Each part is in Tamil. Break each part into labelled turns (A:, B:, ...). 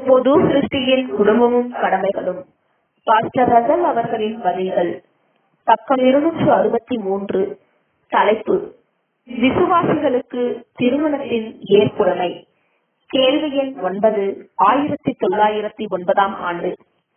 A: பொது சிருஷ்டியின் குடும்பமும் கடமைகளும் பாஸ்டர் ரசல் அவர்களின் பதில்கள் பக்கம் இருநூற்று அறுபத்தி மூன்று தலைப்பு விசுவாசிகளுக்கு திருமணத்தின் ஏற்புடைமை கேள்வி எண் ஒன்பது ஆயிரத்தி தொள்ளாயிரத்தி ஒன்பதாம் ஆண்டு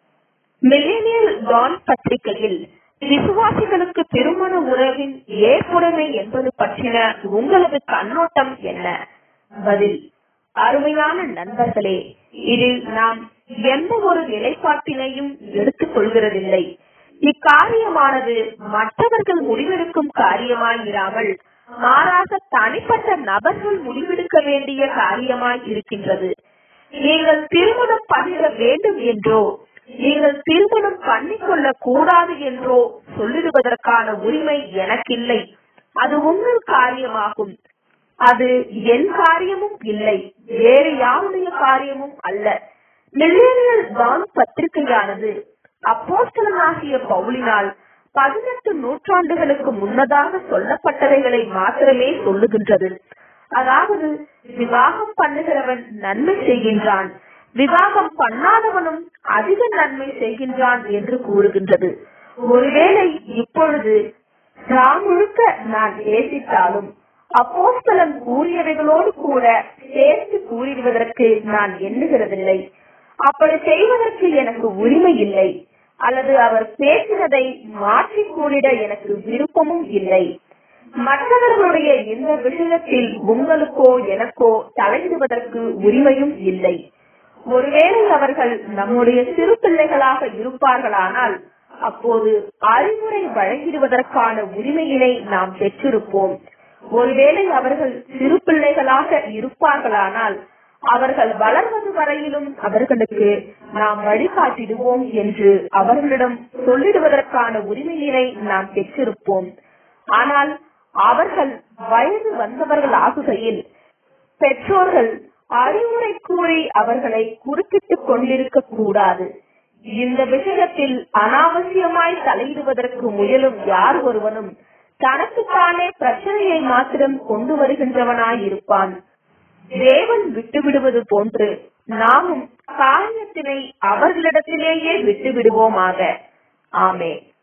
A: மில்லேனியல் டான் பத்திரிகையில் விசுவாசிகளுக்கு திருமண உறவின் ஏற்புடைமை என்பது பற்றின உங்களது கண்ணோட்டம் என்ன பதில் அருமையான நண்பர்களே இதில் நாம் எந்த ஒரு நிலைப்பாட்டினையும் எடுத்துக் கொள்கிறதில்லை இக்காரியமானது மற்றவர்கள் முடிவெடுக்கும் காரியமாய் இராமல் மாறாக தனிப்பட்ட நபர்கள் முடிவெடுக்க வேண்டிய காரியமாய் இருக்கின்றது நீங்கள் திருமணம் பண்ணிட வேண்டும் என்றோ நீங்கள் திருமணம் பண்ணிக்கொள்ள கூடாது என்றோ சொல்லிடுவதற்கான உரிமை எனக்கில்லை அது உங்கள் காரியமாகும் அது என் காரியமும் இல்லை வேறு யாருடைய காரியமும் அல்ல மில்லேனியல் தான் பத்திரிகையானது அப்போஸ்தலனாகிய பவுலினால் பதினெட்டு நூற்றாண்டுகளுக்கு முன்னதாக சொல்லப்பட்டவைகளை மாத்திரமே சொல்லுகின்றது அதாவது விவாகம் பண்ணுகிறவன் நன்மை செய்கின்றான் விவாகம் பண்ணாதவனும் அதிக நன்மை செய்கின்றான் என்று கூறுகின்றது ஒருவேளை இப்பொழுது நான் முழுக்க நான் நேசித்தாலும் அப்போஸ்தலன் கூறியவைகளோடு கூட சேர்த்து கூறிடுவதற்கு நான் எண்ணுகிறதில்லை அப்படி செய்வதற்கு எனக்கு உரிமை இல்லை அல்லது அவர் பேசினதை மாற்றி கூறிட எனக்கு விருப்பமும் இல்லை மற்றவர்களுடைய இந்த விஷயத்தில் உங்களுக்கோ எனக்கோ தலையிடுவதற்கு உரிமையும் இல்லை ஒருவேளை அவர்கள் நம்முடைய சிறு பிள்ளைகளாக இருப்பார்களானால் அப்போது அறிவுரை வழங்கிடுவதற்கான உரிமையினை நாம் பெற்றிருப்போம் ஒருவேளை அவர்கள் சிறு பிள்ளைகளாக இருப்பார்களானால் அவர்கள் வளர்வது வரையிலும் அவர்களுக்கு நாம் வழிகாட்டிடுவோம் என்று அவர்களிடம் சொல்லிடுவதற்கான உரிமையினை நாம் பெற்றிருப்போம் ஆனால் அவர்கள் வயது வந்தவர்கள் ஆகுகையில் பெற்றோர்கள் அறிவுரை கூறி அவர்களை குறுக்கிட்டுக் கொண்டிருக்க கூடாது இந்த விஷயத்தில் அனாவசியமாய் தலையிடுவதற்கு முயலும் யார் ஒருவனும் தனக்குத்தானே பிரச்சனையை மாத்திரம் கொண்டு வருகின்றவனாயிருப்பான் தேவன் விட்டுவிடுவது போன்று நாமும் காரியத்தினை அவர்களிடத்திலேயே விட்டு விடுவோமாக ஆமே